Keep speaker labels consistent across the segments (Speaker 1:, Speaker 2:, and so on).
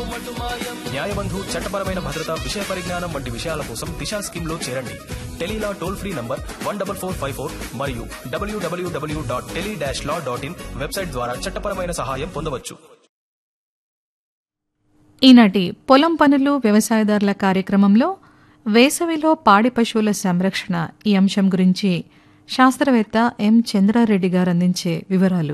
Speaker 1: న్యాయబంధు చట్టపరమైన భద్రత విషయ పరిజ్ఞానం వంటి విషయాల కోసం దిశా స్కీమ్ లో చేరండి Tele Law toll free number one double four five four మరియు W W W dot tele dash law dot in website ద్వారా చట్టపరమైన సహాయం పొందవచ్చు
Speaker 2: ఈనాటి పొలం పనులు వ్యవసాయదారుల కార్యక్రమంలో వేసవిలో పాడి పశువుల సంరక్షణ ఈ అంశం గురించి శాస్త్రవేత్త ఎం చంద్రారెడ్డి గారు అందించే వివరాలు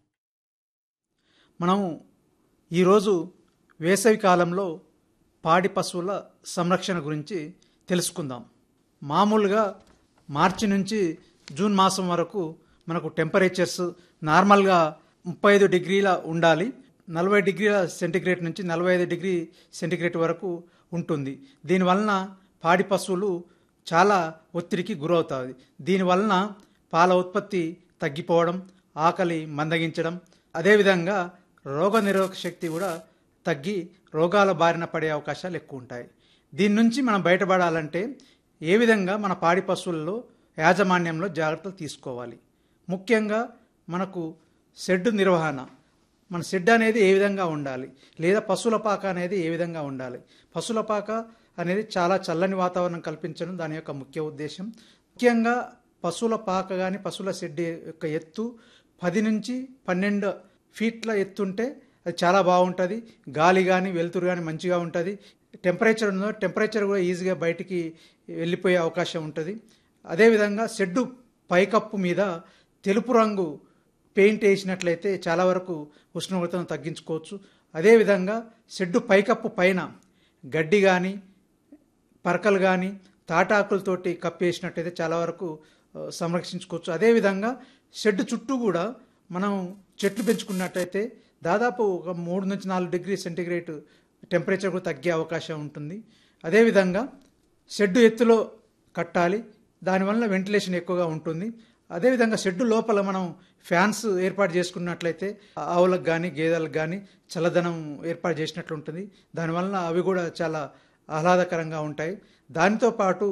Speaker 3: మనం ఈరోజు వేసవి కాలంలో పాడి పశువుల సంరక్షణ గురించి తెలుసుకుందాం మామూలుగా మార్చి నుంచి జూన్ మాసం వరకు మనకు టెంపరేచర్స్ నార్మల్గా ముప్పై ఐదు డిగ్రీల ఉండాలి నలభై డిగ్రీల సెంటిగ్రేడ్ నుంచి నలభై ఐదు డిగ్రీ సెంటిగ్రేడ్ వరకు ఉంటుంది దీనివలన పాడి పశువులు చాలా ఒత్తిడికి గురవుతుంది దీనివలన పాల ఉత్పత్తి తగ్గిపోవడం ఆకలి మందగించడం అదేవిధంగా రోగ నిరోధక శక్తి కూడా తగ్గి రోగాల బారిన పడే అవకాశాలు ఎక్కువ ఉంటాయి దీని నుంచి మనం బయటపడాలంటే ఏ విధంగా మన పాడి పశువుల్లో యాజమాన్యంలో జాగ్రత్తలు తీసుకోవాలి ముఖ్యంగా మనకు షెడ్ నిర్వహణ మన షెడ్ అనేది ఏ విధంగా ఉండాలి లేదా పశువుల పాక అనేది ఏ విధంగా ఉండాలి పశువుల పాక అనేది చాలా చల్లని వాతావరణం కల్పించడం దాని యొక్క ముఖ్య ఉద్దేశం ముఖ్యంగా పశువుల పాక కానీ పశువుల షెడ్ యొక్క ఎత్తు పది నుంచి పన్నెండు ఫీట్ల ఎత్తుంటే అది చాలా బాగుంటుంది గాలి కానీ వెలుతురు కానీ మంచిగా ఉంటుంది టెంపరేచర్ ఉందో టెంపరేచర్ కూడా ఈజీగా బయటికి వెళ్ళిపోయే అవకాశం ఉంటుంది అదేవిధంగా షెడ్డు పైకప్పు మీద తెలుపు రంగు పెయింట్ వేసినట్లయితే చాలా వరకు ఉష్ణోగ్రతను తగ్గించుకోవచ్చు అదేవిధంగా షెడ్డు పైకప్పు పైన గడ్డి కానీ పరకలు కానీ తాటాకులతోటి కప్పేసినట్టయితే చాలా వరకు ఆ, సంరక్షించుకోవచ్చు అదేవిధంగా షెడ్ చుట్టూ కూడా మనం చెట్లు పెంచుకున్నట్టయితే దాదాపు ఒక మూడు నుంచి నాలుగు డిగ్రీ సెంటీగ్రేడ్ టెంపరేచర్ కూడా తగ్గే అవకాశం ఉంటుంది అదేవిధంగా షెడ్డు ఎత్తులో కట్టాలి దానివల్ల వెంటిలేషన్ ఎక్కువగా ఉంటుంది అదేవిధంగా షెడ్డు లోపల మనం ఫ్యాన్స్ ఏర్పాటు చేసుకున్నట్లయితే ఆవులకు కానీ గేదెలకు కానీ చల్లదనం ఏర్పాటు చేసినట్లు ఉంటుంది దానివల్ల అవి కూడా చాలా ఆహ్లాదకరంగా ఉంటాయి దానితో పాటు